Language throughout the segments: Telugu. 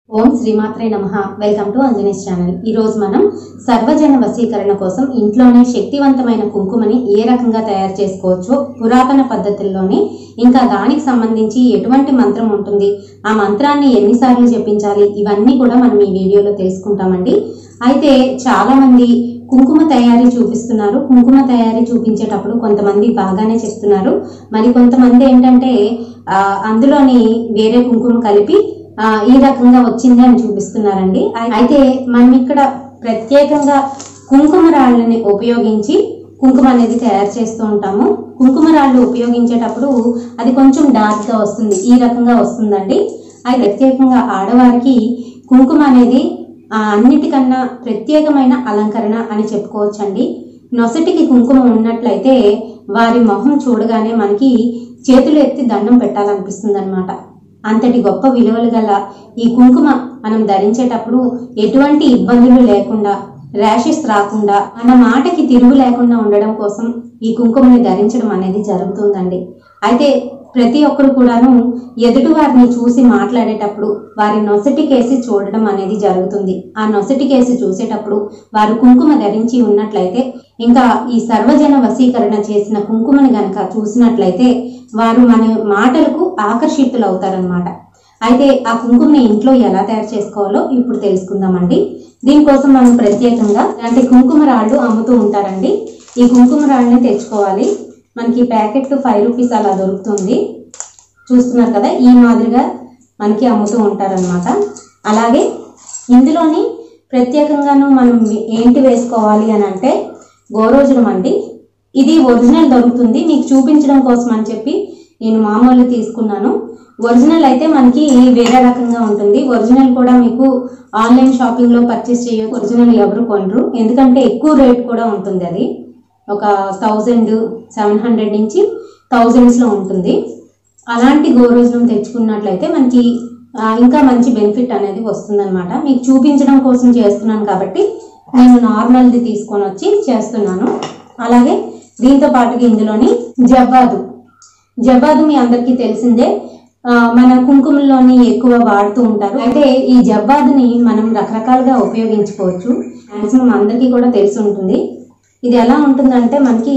ఓం శ్రీమాత్రే నమ వెల్కమ్ టు అంజనీస్ ఛానల్ ఈ రోజు మనం సర్వజన వశీకరణ కోసం ఇంట్లోనే శక్తివంతమైన కుంకుమని ఏ రకంగా తయారు చేసుకోవచ్చో పురాతన పద్ధతుల్లోనే ఇంకా దానికి సంబంధించి ఎటువంటి మంత్రం ఉంటుంది ఆ మంత్రాన్ని ఎన్నిసార్లు చెప్పించాలి ఇవన్నీ కూడా మనం ఈ వీడియోలో తెలుసుకుంటామండి అయితే చాలా మంది కుంకుమ తయారీ చూపిస్తున్నారు కుంకుమ తయారీ చూపించేటప్పుడు కొంతమంది బాగానే చెప్తున్నారు మరి కొంతమంది ఏంటంటే ఆ, అందులోని వేరే కుంకుమ కలిపి ఆ, ఈ రకంగా వచ్చింది అని చూపిస్తున్నారండి అయి- అయితే మనం ఇక్కడ ప్రత్యేకంగా కుంకుమ రాళ్ళని ఉపయోగించి కుంకుమ అనేది తయారు చేస్తూ ఉంటాము కుంకుమ రాళ్ళు ఉపయోగించేటప్పుడు అది కొంచెం డార్క్ గా వస్తుంది ఈ రకంగా వస్తుందండి అది ప్రత్యేకంగా ఆడవారికి కుంకుమ అనేది ఆ, అన్నిటికన్నా ప్రత్యేకమైన అలంకరణ అని చెప్పుకోవచ్చండి నొసటికి కుంకుమ ఉన్నట్లయితే వారి మొహం చూడగానే మనకి చేతులు ఎత్తి దండం పెట్టాలనిపిస్తుంది అనమాట అంతటి గొప్ప విలువలు గల ఈ కుంకుమ మనం ధరించేటప్పుడు ఎటువంటి ఇబ్బందులు లేకుండా ర్యాషెస్ రాకుండా మన మాటకి తిరుగు లేకుండా ఉండడం కోసం ఈ కుంకుమని ధరించడం అనేది జరుగుతుందండి అయితే ప్రతి ఒక్కరు కూడాను ఎదుటి వారిని చూసి మాట్లాడేటప్పుడు వారి నొసటి కేసి చూడడం అనేది జరుగుతుంది ఆ నొసటి కేసి చూసేటప్పుడు వారు కుంకుమ ధరించి ఉన్నట్లయితే ఇంకా ఈ సర్వజన వశీకరణ చేసిన కుంకుమని గనక చూసినట్లయితే వారు మన మాటలకు ఆకర్షితులు అవుతారనమాట అయితే ఆ కుంకుమని ఇంట్లో ఎలా తయారు చేసుకోవాలో ఇప్పుడు తెలుసుకుందామండి దీనికోసం మనం ప్రత్యేకంగా ఇలాంటి కుంకుమ రాళ్ళు అమ్ముతూ ఉంటారండి ఈ కుంకుమ రాళ్ళని తెచ్చుకోవాలి మనకి ప్యాకెట్ ఫైవ్ రూపీస్ అలా దొరుకుతుంది చూస్తున్నారు కదా ఈ మాదిరిగా మనకి అమ్ముతూ ఉంటారనమాట అలాగే ఇందులోని ప్రత్యేకంగాను మనం ఏంటి వేసుకోవాలి అని అంటే గోరోజులం అండి ఇది ఒరిజినల్ దొరుకుతుంది మీకు చూపించడం కోసం అని చెప్పి నేను మామూలు తీసుకున్నాను ఒరిజినల్ అయితే మనకి వేరే రకంగా ఉంటుంది ఒరిజినల్ కూడా మీకు ఆన్లైన్ షాపింగ్ లో పర్చేస్ చేయ ఒరిజినల్ ఎవరు కొనరు ఎందుకంటే ఎక్కువ రేట్ కూడా ఉంటుంది అది ఒక థౌజండ్ సెవెన్ హండ్రెడ్ నుంచి థౌజండ్స్ లో ఉంటుంది అలాంటి గోరోజులం తెచ్చుకున్నట్లయితే మనకి ఆ, ఇంకా మంచి బెనిఫిట్ అనేది వస్తుందన్నమాట మీకు చూపించడం కోసం చేస్తున్నాను కాబట్టి నేను నార్మల్ది తీసుకొని వచ్చి చేస్తున్నాను అలాగే దీంతో పాటుగా ఇందులోని జవ్వాదు జవ్వాదు మీ అందరికీ తెలిసిందే ఆ, మన కుంకుమలోని ఎక్కువ వాడుతూ ఉంటారు అయితే ఈ జవ్వాదుని మనం రకరకాలుగా ఉపయోగించుకోవచ్చు మాక్సిమం అందరికీ కూడా తెలిసి ఉంటుంది ఇది ఎలా ఉంటుందంటే మనకి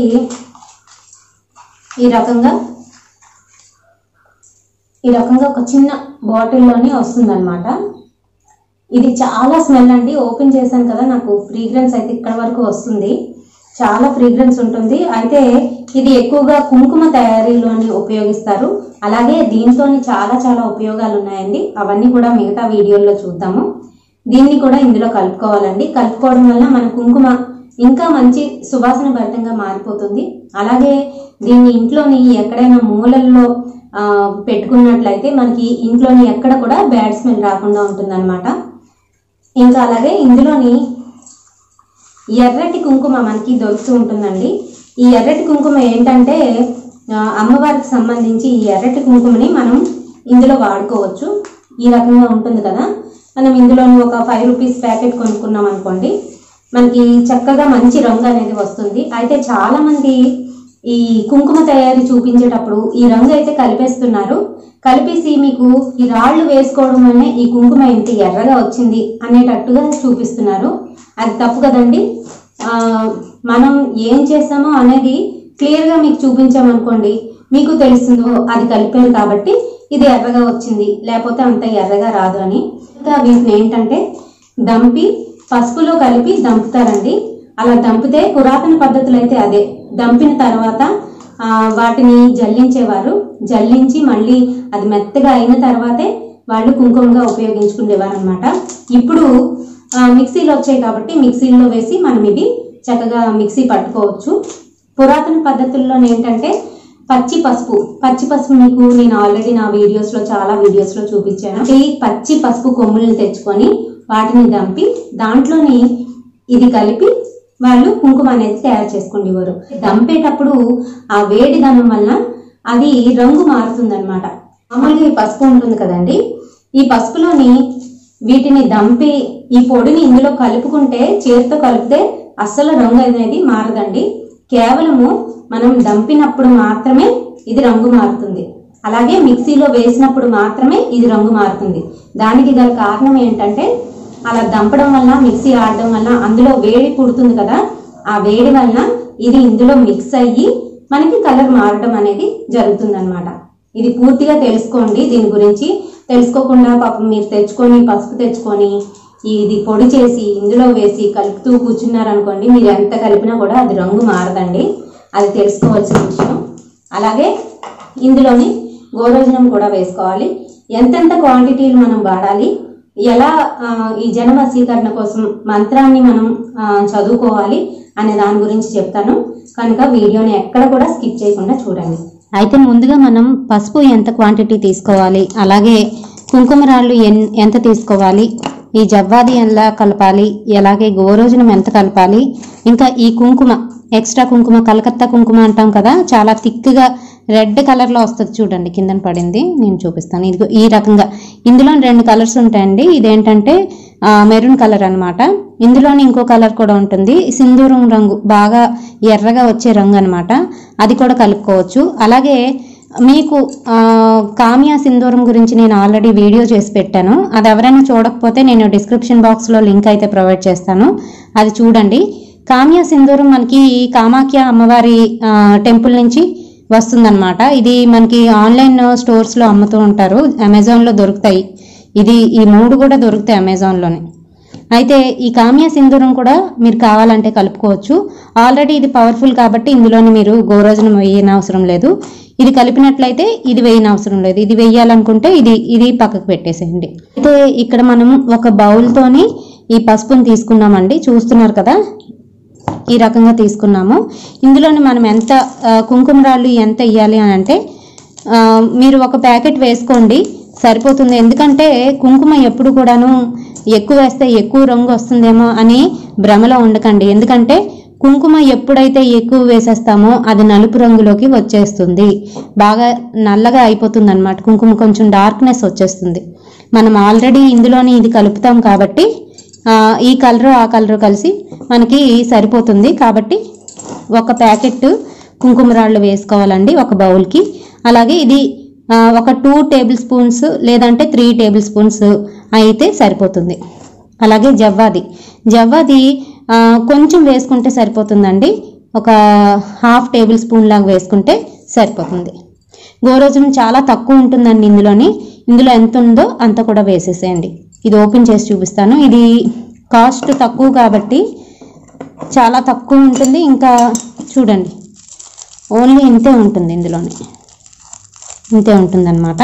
ఈ రకంగా ఈ రకంగా ఒక చిన్న బాటిల్లోనే వస్తుందన్నమాట ఇది చాలా స్మెల్ అండి ఓపెన్ చేశాను కదా నాకు ఫ్రీగ్రెన్స్ అయితే ఇక్కడ వరకు వస్తుంది చాలా ఫ్రీగ్రెన్స్ ఉంటుంది అయితే ఇది ఎక్కువగా కుంకుమ తయారీలోని ఉపయోగిస్తారు అలాగే దీంతోని చాలా చాలా ఉపయోగాలు ఉన్నాయండి అవన్నీ కూడా మిగతా వీడియోల్లో చూద్దాము దీన్ని కూడా ఇందులో కలుపుకోవాలండి కలుపుకోవడం వల్ల మన కుంకుమ ఇంకా మంచి సువాసన భరితంగా మారిపోతుంది అలాగే దీన్ని ఇంట్లోని ఎక్కడైనా మూలల్లో ఆ, పెట్టుకున్నట్లయితే మనకి ఇంట్లోని ఎక్కడ కూడా బ్యాడ్ స్మెల్ రాకుండా ఉంటుందన్నమాట ఇంకా అలాగే ఇందులోని ఎర్రటి కుంకుమ మనకి దొరుకుతూ ఉంటుందండి ఈ ఎర్రటి కుంకుమ ఏంటంటే ఆ, అమ్మవారికి సంబంధించి ఈ ఎర్రటి కుంకుమని మనం ఇందులో వాడుకోవచ్చు ఈ రకంగా ఉంటుంది కదా మనం ఇందులోని ఒక ఫైవ్ రూపీస్ ప్యాకెట్ కొనుక్కున్నాం అనుకోండి మనకి చక్కగా మంచి రంగు అనేది వస్తుంది అయితే చాలా మంది ఈ కుంకుమ తయారీ చూపించేటప్పుడు ఈ రంగు అయితే కలిపేస్తున్నారు కలిపేసి మీకు ఈ రాళ్ళు వేసుకోవడం వల్లనే ఈ కుంకుమ ఇంత ఎర్రగా వచ్చింది అనేటట్టుగా చూపిస్తున్నారు అది తప్పు కదండి ఆ, మనం ఏం చేసామో అనేది క్లియర్గా మీకు చూపించామనుకోండి మీకు తెలుస్తుందో అది కలిపారు కాబట్టి ఇది ఎర్రగా వచ్చింది లేకపోతే అంత ఎర్రగా రాదు అని ఇంకా వీటిని ఏంటంటే దంపి పసుపులో కలిపి దంపుతారండి అలా దంపితే పురాతన పద్ధతులు అయితే అదే దంపిన తర్వాత ఆ, వాటిని జల్లించేవారు జల్లించి మళ్ళీ అది మెత్తగా అయిన తర్వాతే వాళ్ళు కుంకుమగా ఉపయోగించుకునేవారు అనమాట ఇప్పుడు ఆ, మిక్సీలు వచ్చాయి కాబట్టి మిక్సీలో వేసి మనం ఇది చక్కగా మిక్సీ పట్టుకోవచ్చు పురాతన పద్ధతుల్లో ఏంటంటే పచ్చి పసుపు పచ్చి పసుపు మీకు నేను ఆల్రెడీ నా వీడియోస్ లో చాలా వీడియోస్ లో చూపించాను ఈ పచ్చి పసుపు కొమ్ములను తెచ్చుకొని వాటిని దంపి దాంట్లోని ఇది కలిపి వాళ్ళు కుంకుమ అనేది తయారు చేసుకునేవారు దంపేటప్పుడు ఆ వేడి దనం వల్ల అది రంగు మారుతుంది అనమాట మామూలుగా ఈ పసుపు ఉంటుంది కదండి ఈ పసుపులోని వీటిని దంపి ఈ పొడిని ఇందులో కలుపుకుంటే చేతితో కలిపితే అస్సలు రంగు అనేది మారదండి కేవలము మనం దంపినప్పుడు మాత్రమే ఇది రంగు మారుతుంది అలాగే మిక్సీలో వేసినప్పుడు మాత్రమే ఇది రంగు మారుతుంది దానికి గల కారణం ఏంటంటే అలా దంపడం వల్ల మిక్సీ ఆడడం వల్ల అందులో వేడి పుడుతుంది కదా ఆ వేడి వలన ఇది ఇందులో మిక్స్ అయ్యి మనకి కలర్ మారడం అనేది జరుగుతుంది ఇది పూర్తిగా తెలుసుకోండి దీని గురించి తెలుసుకోకుండా పాపం మీరు తెచ్చుకొని పసుపు తెచ్చుకొని ఇది పొడి చేసి ఇందులో వేసి కలుపుతూ కూర్చున్నారనుకోండి మీరు ఎంత కలిపినా కూడా అది రంగు మారదండి అది తెలుసుకోవాల్సిన విషయం అలాగే ఇందులోని గోరోజనం కూడా వేసుకోవాలి ఎంతెంత క్వాంటిటీలు మనం వాడాలి ఎలా ఆ, ఈ జన వశీకరణ కోసం మంత్రాన్ని మనం ఆ, చదువుకోవాలి అనే దాని గురించి చెప్తాను కనుక వీడియోని ఎక్కడ కూడా స్కిప్ చేయకుండా చూడండి అయితే ముందుగా మనం పసుపు ఎంత క్వాంటిటీ తీసుకోవాలి అలాగే కుంకుమ రాళ్ళు ఎన్ ఎంత తీసుకోవాలి ఈ జవ్వాది ఎలా కలపాలి అలాగే గోరోజనం ఎంత కలపాలి ఇంకా ఈ కుంకుమ ఎక్స్ట్రా కుంకుమ కలకత్తా కుంకుమ అంటాం కదా చాలా థిక్గా రెడ్ కలర్లో వస్తుంది చూడండి కిందన పడింది నేను చూపిస్తాను ఇదిగో ఈ రకంగా ఇందులో రెండు కలర్స్ ఉంటాయండి ఇదేంటంటే మెరూన్ కలర్ అన్నమాట ఇందులోని ఇంకో కలర్ కూడా ఉంటుంది సింధూరం రంగు బాగా ఎర్రగా వచ్చే రంగు అన్నమాట అది కూడా కలుపుకోవచ్చు అలాగే మీకు ఆ, కామ్యా సింధూరం గురించి నేను ఆల్రెడీ వీడియో చేసి పెట్టాను అది ఎవరైనా చూడకపోతే నేను డిస్క్రిప్షన్ బాక్స్లో లింక్ అయితే ప్రొవైడ్ చేస్తాను అది చూడండి కామ్యా సింధూరం మనకి కామాఖ్య అమ్మవారి ఆ, టెంపుల్ నుంచి వస్తుందన్నమాట ఇది మనకి ఆన్లైన్ స్టోర్స్లో అమ్ముతూ ఉంటారు అమెజాన్లో దొరుకుతాయి ఇది ఈ మూడు కూడా దొరుకుతాయి అమెజాన్లోనే అయితే ఈ కామ్య సింధూరం కూడా మీరు కావాలంటే కలుపుకోవచ్చు ఆల్రెడీ ఇది పవర్ఫుల్ కాబట్టి ఇందులోని మీరు గోరోజనం వేయని అవసరం లేదు ఇది కలిపినట్లయితే ఇది వేయని అవసరం లేదు ఇది వేయాలనుకుంటే ఇది ఇది పక్కకు పెట్టేసేయండి అయితే ఇక్కడ మనం ఒక బౌల్తోని ఈ పసుపుని తీసుకున్నామండి చూస్తున్నారు కదా ఈ రకంగా తీసుకున్నాము ఇందులోని మనం ఎంత ఆ, కుంకుమ రాళ్ళు ఎంత ఇవ్వాలి అని అంటే ఆ, మీరు ఒక ప్యాకెట్ వేసుకోండి సరిపోతుంది ఎందుకంటే కుంకుమ ఎప్పుడు కూడాను ఎక్కువ వేస్తే ఎక్కువ రంగు వస్తుందేమో అని భ్రమలో ఉండకండి ఎందుకంటే కుంకుమ ఎప్పుడైతే ఎక్కువ వేసేస్తామో అది నలుపు రంగులోకి వచ్చేస్తుంది బాగా నల్లగా అయిపోతుంది అనమాట కుంకుమ కొంచెం డార్క్నెస్ వచ్చేస్తుంది మనం ఆల్రెడీ ఇందులోని ఇది కలుపుతాం కాబట్టి ఆ, ఈ కలరు ఆ కలరు కలిసి మనకి సరిపోతుంది కాబట్టి ఒక ప్యాకెట్ కుంకుమ రాళ్ళు వేసుకోవాలండి ఒక బౌల్కి అలాగే ఇది ఆ, ఒక టూ టేబుల్ స్పూన్స్ లేదంటే త్రీ టేబుల్ స్పూన్స్ అయితే సరిపోతుంది అలాగే జవ్వాది జవ్వాది ఆ, కొంచెం వేసుకుంటే సరిపోతుందండి ఒక హాఫ్ టేబుల్ స్పూన్ లాగా వేసుకుంటే సరిపోతుంది గోరోజును చాలా తక్కువ ఉంటుందండి ఇందులోని ఇందులో ఎంత ఉందో అంత కూడా వేసేసేయండి ఇది ఓపెన్ చేసి చూపిస్తాను ఇది కాస్ట్ తక్కువ కాబట్టి చాలా తక్కువ ఉంటుంది ఇంకా చూడండి ఓన్లీ ఇంతే ఉంటుంది ఇందులోనే ఇంతే ఉంటుందన్నమాట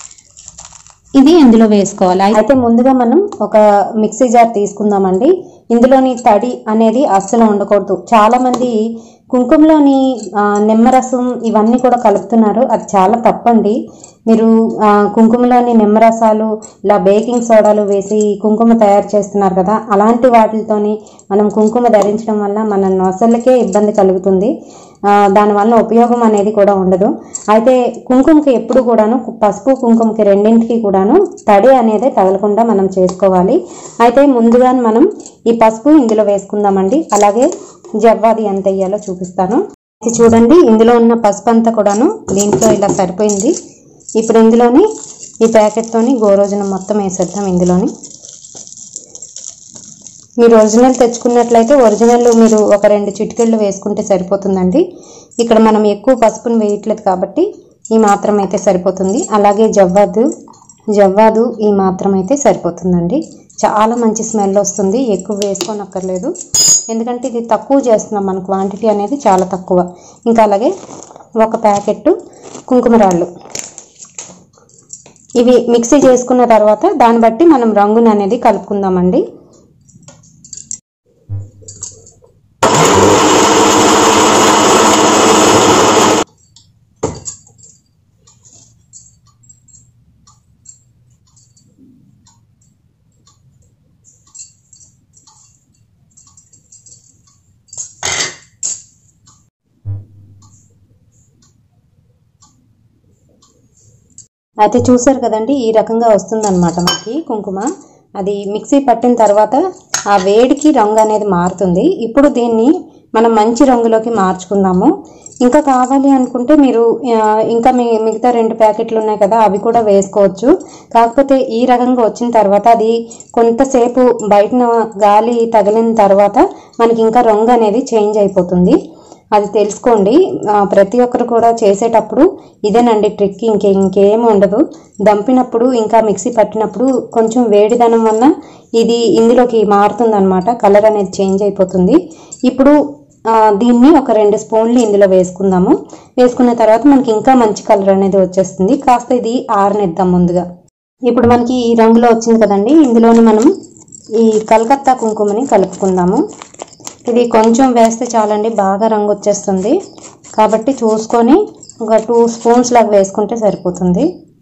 ఇది ఇందులో వేసుకోవాలి అయితే ముందుగా మనం ఒక మిక్సీ జార్ తీసుకుందామండి ఇందులోని తడి అనేది అస్సలు ఉండకూడదు చాలా మంది కుంకుమలోని ఆ, నిమ్మరసం ఇవన్నీ కూడా కలుపుతున్నారు అది చాలా తప్పండి మీరు ఆ, కుంకుమలోని నిమ్మరసాలు ఇలా బేకింగ్ సోడాలు వేసి కుంకుమ తయారు చేస్తున్నారు కదా అలాంటి వాటితోని మనం కుంకుమ ధరించడం వల్ల మన నొసళ్ళకే ఇబ్బంది కలుగుతుంది ఆ, దానివల్ల ఉపయోగం అనేది కూడా ఉండదు అయితే కుంకుమకి ఎప్పుడు కూడాను పసుపు కుంకుమకి రెండింటికి కూడాను తడి అనేది తగలకుండా మనం చేసుకోవాలి అయితే ముందుగా మనం ఈ పసుపు ఇందులో వేసుకుందామండి అలాగే జవ్వాది ఎంత వేయాలో చూపిస్తాను ఇది చూడండి ఇందులో ఉన్న పసుపు అంతా కూడాను దీంట్లో ఇలా సరిపోయింది ఇప్పుడు ఇందులోని ఈ ప్యాకెట్తోని గోరోజనం మొత్తం వేసేద్దాం ఇందులోని మీరు ఒరిజినల్ తెచ్చుకున్నట్లయితే ఒరిజినల్ మీరు ఒక రెండు చిటికెళ్ళు వేసుకుంటే సరిపోతుందండి ఇక్కడ మనం ఎక్కువ పసుపును వేయట్లేదు కాబట్టి ఈ మాత్రం అయితే సరిపోతుంది అలాగే జవ్వాదు జవ్వాదు ఈ మాత్రం అయితే సరిపోతుందండి చాలా మంచి స్మెల్ వస్తుంది ఎక్కువ వేసుకోనక్కర్లేదు ఎందుకంటే ఇది తక్కువ చేస్తున్నాం మన క్వాంటిటీ అనేది చాలా తక్కువ ఇంకా అలాగే ఒక ప్యాకెట్ కుంకుమరాళ్ళు ఇవి మిక్సీ చేసుకున్న తర్వాత దాన్ని బట్టి మనం రంగుని అనేది కలుపుకుందామండి అయితే చూసారు కదండి ఈ రకంగా వస్తుందన్నమాట మనకి కుంకుమ అది మిక్సీ పట్టిన తర్వాత ఆ వేడికి రంగు అనేది మారుతుంది ఇప్పుడు దీన్ని మనం మంచి రంగులోకి మార్చుకుందాము ఇంకా కావాలి అనుకుంటే మీరు ఆ, ఇంకా మీ మిగతా రెండు ప్యాకెట్లు ఉన్నాయి కదా అవి కూడా వేసుకోవచ్చు కాకపోతే ఈ రకంగా వచ్చిన తర్వాత అది కొంతసేపు బయటన గాలి తగిలిన తర్వాత మనకి ఇంకా రంగు అనేది చేంజ్ అయిపోతుంది అది తెలుసుకోండి ఆ, ప్రతి ఒక్కరు కూడా చేసేటప్పుడు ఇదేనండి ట్రిక్ ఇంకే ఇంకేం ఉండదు దంపినప్పుడు ఇంకా మిక్సీ పట్టినప్పుడు కొంచెం వేడిదనం వల్ల ఇది ఇందులోకి మారుతుంది కలర్ అనేది చేంజ్ అయిపోతుంది ఇప్పుడు ఆ, దీన్ని ఒక రెండు స్పూన్లు ఇందులో వేసుకుందాము వేసుకున్న తర్వాత మనకి ఇంకా మంచి కలర్ అనేది వచ్చేస్తుంది కాస్త ఇది ఆరనిద్దాం ముందుగా ఇప్పుడు మనకి ఈ రంగులో వచ్చింది కదండి ఇందులోని మనం ఈ కలకత్తా కుంకుమని కలుపుకుందాము ఇది కొంచెం వేస్తే చాలండి బాగా రంగు వచ్చేస్తుంది కాబట్టి చూసుకొని ఒక టూ స్పూన్స్ లాగా వేసుకుంటే సరిపోతుంది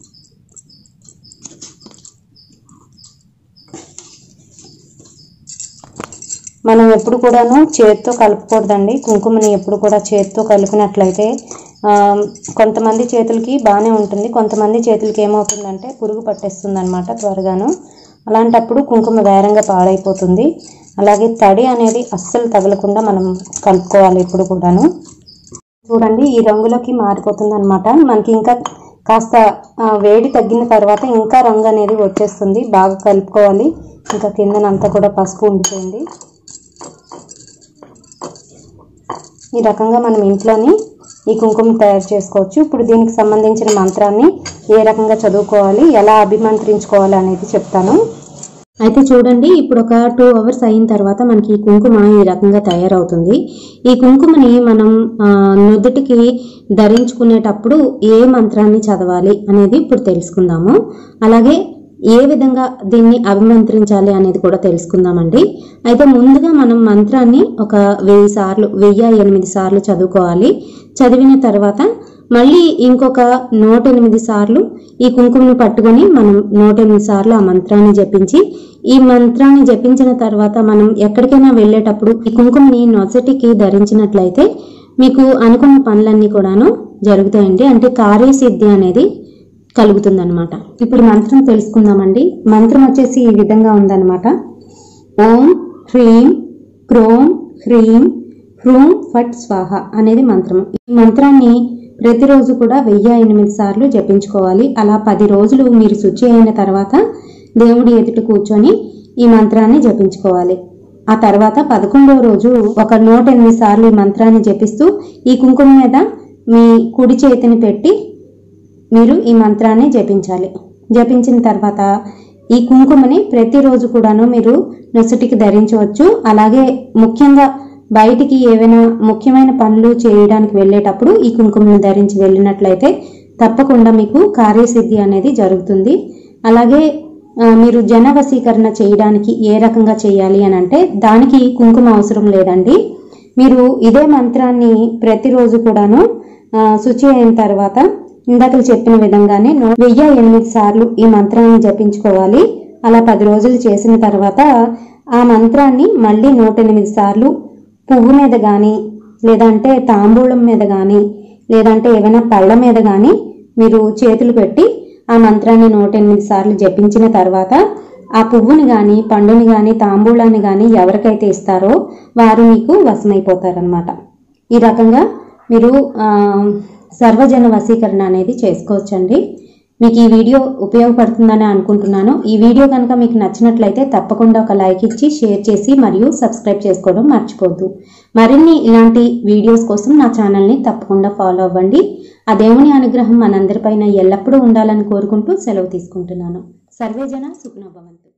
మనం ఎప్పుడు కూడాను చేతితో కలపకూడదండి కుంకుమని ఎప్పుడు కూడా చేతితో కలిపినట్లయితే ఆ, కొంతమంది చేతులకి బాగానే ఉంటుంది కొంతమంది చేతులకి ఏమవుతుందంటే పురుగు పట్టేస్తుంది అనమాట త్వరగాను అలాంటప్పుడు కుంకుమ వేరంగా పాడైపోతుంది అలాగే తడి అనేది అస్సలు తగలకుండా మనం కలుపుకోవాలి ఎప్పుడు కూడాను చూడండి ఈ రంగులోకి మారిపోతుంది అనమాట మనకి ఇంకా కాస్త ఆ, వేడి తగ్గిన తర్వాత ఇంకా రంగు అనేది వచ్చేస్తుంది బాగా కలుపుకోవాలి ఇంకా కిందనంతా కూడా పసుపు ఉండిపోయింది ఈ రకంగా మనం ఇంట్లోని ఈ కుంకుమ తయారు చేసుకోవచ్చు ఇప్పుడు దీనికి సంబంధించిన మంత్రాన్ని ఏ రకంగా చదువుకోవాలి ఎలా అభిమంత్రించుకోవాలి అనేది చెప్తాను అయితే చూడండి ఇప్పుడు ఒక టూ అవర్స్ అయిన తర్వాత మనకి ఈ కుంకుమ ఈ రకంగా తయారవుతుంది ఈ కుంకుమని మనం ఆ, నుదుటికి ధరించుకునేటప్పుడు ఏ మంత్రాన్ని చదవాలి అనేది ఇప్పుడు తెలుసుకుందాము అలాగే ఏ విధంగా దీన్ని అభిమంత్రించాలి అనేది కూడా తెలుసుకుందామండి అయితే ముందుగా మనం మంత్రాన్ని ఒక వెయ్యి సార్లు వెయ్యి ఎనిమిది సార్లు చదువుకోవాలి చదివిన తర్వాత మళ్ళీ ఇంకొక నూట ఎనిమిది సార్లు ఈ కుంకుమను పట్టుకొని మనం నూట ఎనిమిది సార్లు ఆ మంత్రాన్ని జపించి ఈ మంత్రాన్ని జపించిన తర్వాత మనం ఎక్కడికైనా వెళ్ళేటప్పుడు ఈ కుంకుమని నొసటికి ధరించినట్లయితే మీకు అనుకున్న పనులన్నీ కూడాను జరుగుతాయండి అంటే కార్యసిద్ధి అనేది కలుగుతుందన్నమాట ఇప్పుడు మంత్రం తెలుసుకుందామండి మంత్రం వచ్చేసి ఈ విధంగా ఉందన్నమాట ఓం హ్రీం క్రోం హ్రీం హ్రూం ఫట్ స్వాహ అనేది మంత్రం ఈ మంత్రాన్ని ప్రతిరోజు కూడా వెయ్యి ఎనిమిది సార్లు జపించుకోవాలి అలా పది రోజులు మీరు శుచి అయిన తర్వాత దేవుడి ఎదుట కూర్చొని ఈ మంత్రాన్ని జపించుకోవాలి ఆ తర్వాత పదకొండవ రోజు ఒక నూట ఎనిమిది సార్లు ఈ మంత్రాన్ని జపిస్తూ ఈ కుంకుమ మీద మీ కుడి చేతిని పెట్టి మీరు ఈ మంత్రాన్ని జపించాలి జపించిన తర్వాత ఈ కుంకుమని ప్రతిరోజు కూడాను మీరు నొసటికి ధరించవచ్చు అలాగే ముఖ్యంగా బయటికి ఏవైనా ముఖ్యమైన పనులు చేయడానికి వెళ్ళేటప్పుడు ఈ కుంకుమను ధరించి వెళ్ళినట్లయితే తప్పకుండా మీకు కార్యసిద్ధి అనేది జరుగుతుంది అలాగే ఆ, మీరు జన వశీకరణ చేయడానికి ఏ రకంగా చేయాలి అని అంటే దానికి కుంకుమ అవసరం లేదండి మీరు ఇదే మంత్రాన్ని ప్రతిరోజు కూడాను ఆ, శుచి అయిన తర్వాత ఇందాక చెప్పిన విధంగానే నూ- వెయ్యి ఎనిమిది సార్లు ఈ మంత్రాన్ని జపించుకోవాలి అలా పది రోజులు చేసిన తర్వాత ఆ మంత్రాన్ని మళ్ళీ నూట ఎనిమిది సార్లు పువ్వు మీద కానీ లేదంటే తాంబూలం మీద కానీ లేదంటే ఏమైనా పళ్ళ మీద కానీ మీరు చేతులు పెట్టి ఆ మంత్రాన్ని నూట ఎనిమిది సార్లు జపించిన తర్వాత ఆ పువ్వుని కానీ పండుని కానీ తాంబూలాన్ని కానీ ఎవరికైతే ఇస్తారో వారు మీకు వశమైపోతారనమాట ఈ రకంగా మీరు ఆ, సర్వజన వశీకరణ అనేది చేసుకోవచ్చండి మీకు ఈ వీడియో ఉపయోగపడుతుందని అనుకుంటున్నాను ఈ వీడియో కనుక మీకు నచ్చినట్లయితే తప్పకుండా ఒక లైక్ ఇచ్చి షేర్ చేసి మరియు సబ్స్క్రైబ్ చేసుకోవడం మర్చిపోద్దు మరిన్ని ఇలాంటి వీడియోస్ కోసం నా ఛానల్ని తప్పకుండా ఫాలో అవ్వండి ఆ దేవుని అనుగ్రహం మనందరిపైన ఎల్లప్పుడూ ఉండాలని కోరుకుంటూ సెలవు తీసుకుంటున్నాను సర్వేజన సుఖనోభవంతు